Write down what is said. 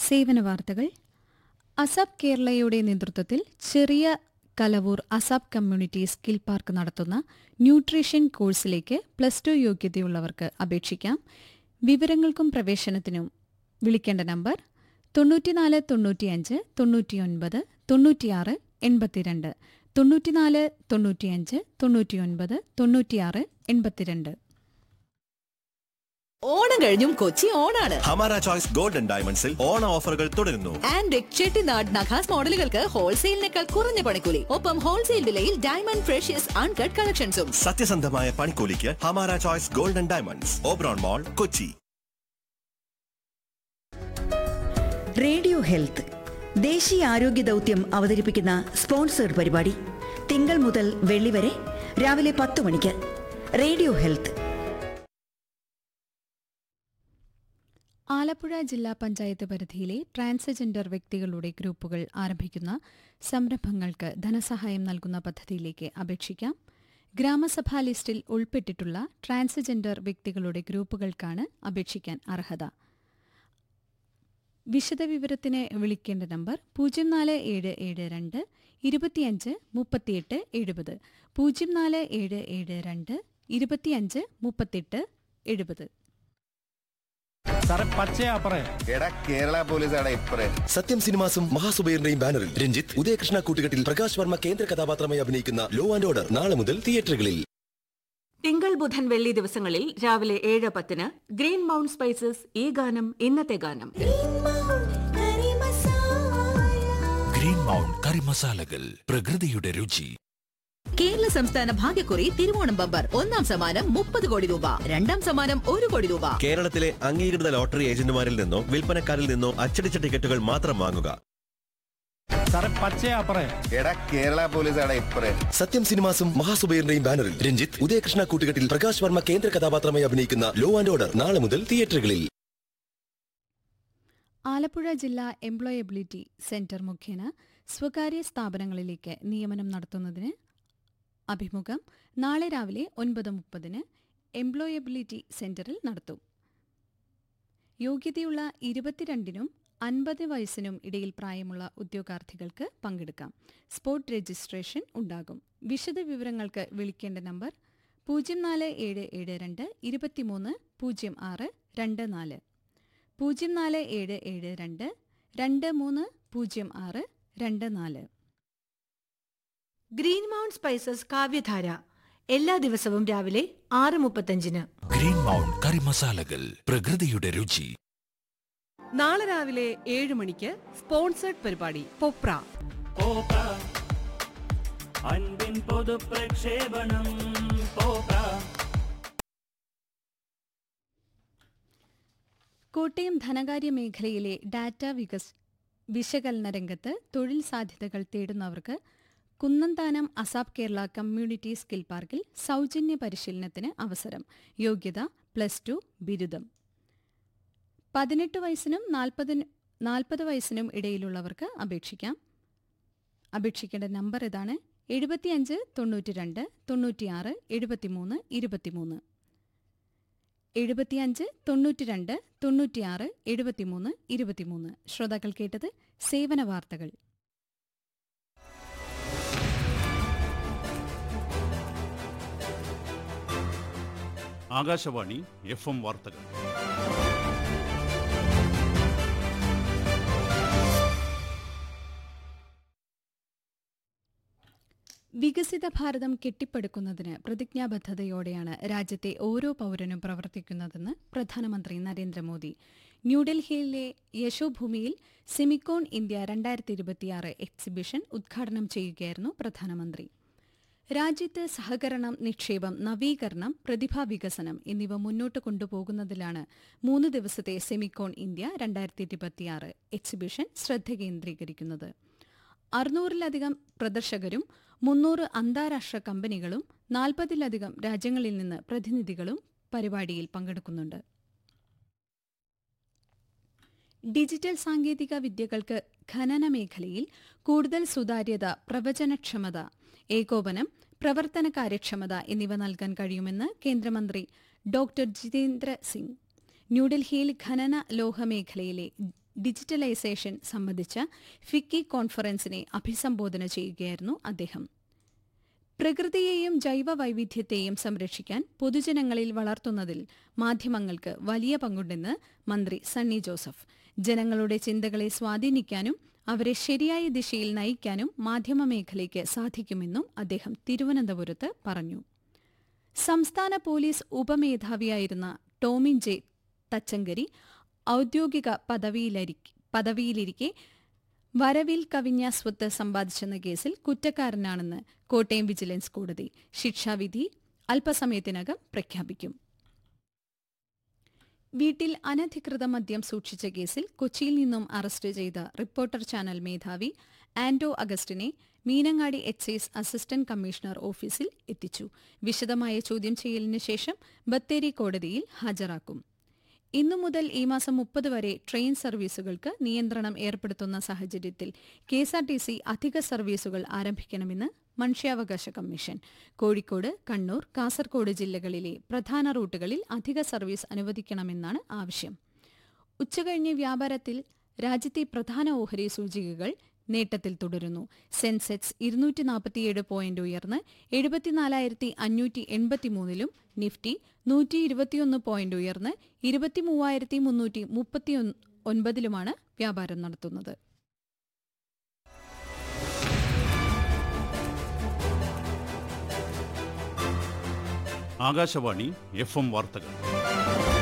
സേവന വാർത്തകൾ അസാബ് കേരളയുടെ നേതൃത്വത്തിൽ Cheriya Kalavoor ASAP community skill park നടത്തുന്ന ന്യൂട്രീഷൻ കോഴ്സിലേക്ക് പ്ലസ് ടു യോഗ്യതയുള്ളവർക്ക് അപേക്ഷിക്കാം വിവരങ്ങൾക്കും പ്രവേശനത്തിനും വിളിക്കേണ്ട നമ്പർ തൊണ്ണൂറ്റിനാല് തൊണ്ണൂറ്റിയഞ്ച് തൊണ്ണൂറ്റിയൊൻപത് തൊണ്ണൂറ്റിയാറ് എൺപത്തിരണ്ട് തൊണ്ണൂറ്റിനാല് തൊണ്ണൂറ്റിയഞ്ച് തൊണ്ണൂറ്റിയൊൻപത് തൊണ്ണൂറ്റിയാറ് എൺപത്തിരണ്ട് ഓണം കഴിഞ്ഞും കൊച്ചി ഓണാണ് ഹമാര ചോയ്സ് ഗോൾഡൻ ഡയമണ്ട്സിൽ ഓണ ഓഫറുകൾ തുടരുന്നു ആൻഡ് ചെട്ടിനാട് നഖാസ് മോഡലുകൾക്ക് ഹോൾസെയിലിനേക്കാൾ കുറഞ്ഞ പണിക്കൂലി ഒപ്പം ഹോൾസെയിൽ വിലയിൽ ഡയമണ്ട് ഫ്രഷ്യസ് അൺകട്ട് കളക്ഷൻസും സത്യസന്ധമായ പണിക്കൂലിക്ക് Hamara choice golden diamonds Oberon mall Kochi radio health ദേശീയ ആരോഗ്യ ദൗത്യം അവതരിപ്പിക്കുന്ന സ്പോൺസേഡ് പരിപാടി തിങ്കൾ മുതൽ വെള്ളി വരെ രാവിലെ പത്ത് മണിക്ക് റേഡിയോ ഹെൽത്ത് ആലപ്പുഴ ജില്ലാ പഞ്ചായത്ത് പരിധിയിലെ ട്രാൻസ്ജെൻഡർ വ്യക്തികളുടെ ഗ്രൂപ്പുകൾ ആരംഭിക്കുന്ന സംരംഭങ്ങൾക്ക് ധനസഹായം നൽകുന്ന പദ്ധതിയിലേക്ക് അപേക്ഷിക്കാം ഗ്രാമസഭാ ലിസ്റ്റിൽ ഉൾപ്പെട്ടിട്ടുള്ള ട്രാൻസ്ജെൻഡർ വ്യക്തികളുടെ ഗ്രൂപ്പുകൾക്കാണ് അപേക്ഷിക്കാൻ അർഹത വിശദവിവരത്തിന് വിളിക്കേണ്ട നമ്പർ പൂജ്യം നാല് ഏഴ് ഏഴ് രണ്ട് ഇരുപത്തിയഞ്ച് മുപ്പത്തിയെട്ട് എഴുപത് പൂജ്യം നാല് ഏഴ് ഏഴ് രണ്ട് ഇരുപത്തിയഞ്ച് മുപ്പത്തെട്ട് എഴുപത് സാറേ പച്ചയാ പറയ എടാ കേരള പോലീസാണ് ഇപ്പറേ സത്യം സിനിമാസും മഹാസുബൈറിന്റെയും ബാനറിൽ രഞ്ജിത്ത് ഉദയകൃഷ്ണ കൂട്ടുകെട്ടിൽ പ്രകാശ് വർമ്മ കേന്ദ്ര കഥാപാത്രമായി അഭിനയിക്കുന്ന ലോ ആൻഡ് ഓർഡർ നാളെ മുതൽ തിയേറ്ററുകളിൽ തിങ്കൾ ബുധൻ വെള്ളി ദിവസങ്ങളിൽ രാവിലെ ഏഴ് പത്തിന് ഗ്രീൻ മൗണ്ട് സ്പൈസസ് ഈ ഗാനം ഇന്നത്തെ ഗാനം ഗ്രീൻ മൗണ്ട് കറി മസാലകൾ പ്രകൃതിയുടെ രുചി കേരള സംസ്ഥാന ഭാഗ്യക്കുറി തിരുവോണം ബമ്പർ ഒന്നാം സമ്മാനം മുപ്പത് കോടി രൂപ രണ്ടാം സമ്മാനം ഒരു കോടി രൂപ കേരളത്തിലെ അംഗീകൃത ലോട്ടറി ഏജന്റുമാരിൽ നിന്നോ വിൽപ്പനക്കാരിൽ നിന്നോ അച്ചടിച്ച ടിക്കറ്റുകൾ മാത്രം വാങ്ങുക സാറേ പച്ചയാ പറയ എടാ കേരള പോലീസാണ് ഇപ്പറേ സത്യം സിനിമാസും മഹാസുബൈറിന്റെയും ബാനറിൽ രഞ്ജിത്ത് ഉദയകൃഷ്ണ കൂട്ടുകെട്ടിൽ പ്രകാശ് വർമ്മ കേന്ദ്ര കഥാപാത്രമായി അഭിനയിക്കുന്ന ലോ ആൻഡ് ഓർഡർ നാളെ മുതൽ തിയേറ്ററുകളിൽ ആലപ്പുഴ ജില്ലാ എംപ്ലോയബിലിറ്റി സെന്റർ മുഖേന സ്വകാര്യ സ്ഥാപനങ്ങളിലേക്ക് നിയമനം നടത്തുന്നതിന് അഭിമുഖം നാളെ രാവിലെ ഒൻപത് മുപ്പതിന് എംപ്ലോയബിലിറ്റി സെന്ററിൽ നടത്തും യോഗ്യതയുള്ള ഇരുപത്തിരണ്ടിനും അൻപത് വയസ്സിനും ഇടയിൽ പ്രായമുള്ള ഉദ്യോഗാർത്ഥികൾക്ക് പങ്കെടുക്കാം സ്പോട്ട് രജിസ്ട്രേഷൻ ഉണ്ടാകും വിശദ വിവരങ്ങൾക്ക് വിളിക്കേണ്ട നമ്പർ പൂജ്യം നാല് ഏഴ് ഏഴ് രണ്ട് ഇരുപത്തിമൂന്ന് പൂജ്യം ആറ് രണ്ട് നാല് പൂജ്യം നാല് ഏഴ് ഏഴ് രണ്ട് രണ്ട് മൂന്ന് പൂജ്യം ആറ് രണ്ട് നാല് ഗ്രീൻ മൗണ്ട് സ്പൈസസ് കാവ്യധാര എല്ലാ ദിവസവും രാവിലെ ആറ് മുപ്പത്തഞ്ചിന് ഗ്രീൻ മൗണ്ട് കറി മസാലകൾ പ്രകൃതിയുടെ രുചി നാളെ രാവിലെ ഏഴ് മണിക്ക് സ്പോൺസേഡ് പരിപാടി പൊപ്ര അൻപിൻ പൊതു പ്രക്ഷേപണം കോട്ടയം ധനകാര്യ മേഖലയിലെ ഡാറ്റ വികസ് വിശകലന രംഗത്ത് തൊഴിൽ സാധ്യതകൾ തേടുന്നവർക്ക് Kunnanthanam ASAP Kerala community skill പാർക്കിൽ സൗജന്യ പരിശീലനത്തിന് അവസരം യോഗ്യത പ്ലസ് ടു ബിരുദം പതിനെട്ട് വയസ്സിനും നാൽപ്പതിന് നാൽപ്പത് വയസ്സിനും ഇടയിലുള്ളവർക്ക് അപേക്ഷിക്കാം അപേക്ഷിക്കേണ്ട നമ്പർ ഇതാണ് എഴുപത്തിയഞ്ച് തൊണ്ണൂറ്റി രണ്ട് തൊണ്ണൂറ്റിയാറ് എഴുപത്തിമൂന്ന് ഇരുപത്തിമൂന്ന് എഴുപത്തിയഞ്ച് തൊണ്ണൂറ്റി രണ്ട് തൊണ്ണൂറ്റിയാറ് എഴുപത്തിമൂന്ന് ഇരുപത്തിമൂന്ന് ശ്രോതാക്കൾ കേട്ടത് സേവന വാർത്തകൾ ആകാശവാണി എഫ് എം വാർത്തകൾ വികസിത ഭാരതം കെട്ടിപ്പടുക്കുന്നതിന് പ്രതിജ്ഞാബദ്ധതയോടെയാണ് രാജ്യത്തെ ഓരോ പൗരനും പ്രവർത്തിക്കുന്നതെന്ന് പ്രധാനമന്ത്രി നരേന്ദ്രമോദി ന്യൂഡൽഹിയിലെ യശോഭൂമിയിൽ സെമിക്കോൺ ഇന്ത്യ രണ്ടായിരത്തി ഇരുപത്തിയാറ് എക്സിബിഷൻ ഉദ്ഘാടനം ചെയ്യുകയായിരുന്നു പ്രധാനമന്ത്രി രാജ്യത്ത് സഹകരണം നിക്ഷേപം നവീകരണം പ്രതിഭാ വികസനം എന്നിവ മുന്നോട്ട് കൊണ്ടുപോകുന്നതിലാണ് മൂന്ന് ദിവസത്തെ സെമിക്കോൺ ഇന്ത്യ രണ്ടായിരത്തി ഇരുപത്തിയാറ് എക്സിബിഷൻ ശ്രദ്ധ കേന്ദ്രീകരിക്കുന്നത് അറുന്നൂറിലധികം പ്രദർശകരും മുന്നൂറ് അന്താരാഷ്ട്ര കമ്പനികളും നാൽപ്പതിലധികം രാജ്യങ്ങളിൽ നിന്ന് പ്രതിനിധികളും പരിപാടിയിൽ പങ്കെടുക്കുന്നുണ്ട് ഡിജിറ്റൽ സാങ്കേതിക വിദ്യകൾക്ക് ഖനന മേഖലയിൽ കൂടുതൽ സുതാര്യത പ്രവചനക്ഷമത ഏകോപനം പ്രവർത്തന കാര്യക്ഷമത എന്നിവ നൽകാൻ കഴിയുമെന്ന് കേന്ദ്രമന്ത്രി ഡോക്ടർ ജിതേന്ദ്ര സിംഗ് ന്യൂഡൽഹിയിൽ ഖനന ലോഹ മേഖലയിലെ ഡിജിറ്റലൈസേഷൻ സംബന്ധിച്ച ഫിക്കി കോൺഫറൻസിനെ അഭിസംബോധന ചെയ്യുകയായിരുന്നു അദ്ദേഹം പ്രകൃതിയെയും ജൈവ വൈവിധ്യത്തെയും സംരക്ഷിക്കാൻ പൊതുജനങ്ങളിൽ വളർത്തുന്നതിൽ മാധ്യമങ്ങൾക്ക് വലിയ പങ്കുണ്ടെന്ന് മന്ത്രി സണ്ണി ജോസഫ് ജനങ്ങളുടെ ചിന്തകളെ സ്വാധീനിക്കാനും അവരെ ശരിയായ ദിശയിൽ നയിക്കാനും മാധ്യമമേഖലയ്ക്ക് സാധിക്കുമെന്നും അദ്ദേഹം തിരുവനന്തപുരത്ത് പറഞ്ഞു സംസ്ഥാന പോലീസ് ഉപമേധാവിയായിരുന്ന ടോമിൻ ജെ തച്ചങ്കരി ഔദ്യോഗിക പദവിയിലരിക്കെ പദവിയിലിരിക്കെ വരവിൽ കവിഞ്ഞ സ്വത്ത് സമ്പാദിച്ചെന്ന കേസിൽ കുറ്റക്കാരനാണെന്ന് കോട്ടയം വിജിലൻസ് കോടതി ശിക്ഷാവിധി അല്പസമയത്തിനകം പ്രഖ്യാപിക്കും വീട്ടിൽ അനധികൃത മദ്യം സൂക്ഷിച്ച കേസിൽ കൊച്ചിയിൽ നിന്നും അറസ്റ്റ് ചെയ്ത റിപ്പോർട്ടർ ചാനൽ മേധാവി ആൻഡോ അഗസ്റ്റിനെ മീനങ്ങാടി എക്സൈസ് അസിസ്റ്റന്റ് കമ്മീഷണർ ഓഫീസിൽ എത്തിച്ചു വിശദമായ ചോദ്യം ചെയ്യലിന് ശേഷം ബത്തേരി കോടതിയിൽ ഹാജരാക്കും ഇന്നു മുതൽ ഈ മാസം മുപ്പത് വരെ ട്രെയിൻ സർവീസുകൾക്ക് നിയന്ത്രണം ഏർപ്പെടുത്തുന്ന സാഹചര്യത്തിൽ കെഎസ്ആർടിസി അധിക സർവീസുകൾ ആരംഭിക്കണമെന്ന് മനുഷ്യാവകാശ കമ്മീഷൻ കോഴിക്കോട് കണ്ണൂർ കാസർകോട് ജില്ലകളിലെ പ്രധാന റൂട്ടുകളിൽ അധിക സർവീസ് അനുവദിക്കണമെന്നാണ് ആവശ്യം ഉച്ചകഴിഞ്ഞ് വ്യാപാരത്തിൽ രാജ്യത്തെ പ്രധാന ഓഹരി സൂചികകൾ നേട്ടത്തിൽ തുടരുന്നു സെൻസെക്സ് ഇരുന്നൂറ്റി നാൽപ്പത്തിയേഴ് പോയിന്റ് ഉയർന്ന് എഴുപത്തിനാലായിരത്തി അഞ്ഞൂറ്റി എൺപത്തിമൂന്നിലും നിഫ്റ്റി നൂറ്റി ഇരുപത്തിയൊന്ന് പോയിന്റ് ഉയർന്ന് ഇരുപത്തിമൂവായിരത്തി മുന്നൂറ്റി മുപ്പത്തി ഒൻപതിലുമാണ് വ്യാപാരം നടത്തുന്നത് ആകാശവാണി എഫ് എം വാർത്തകൾ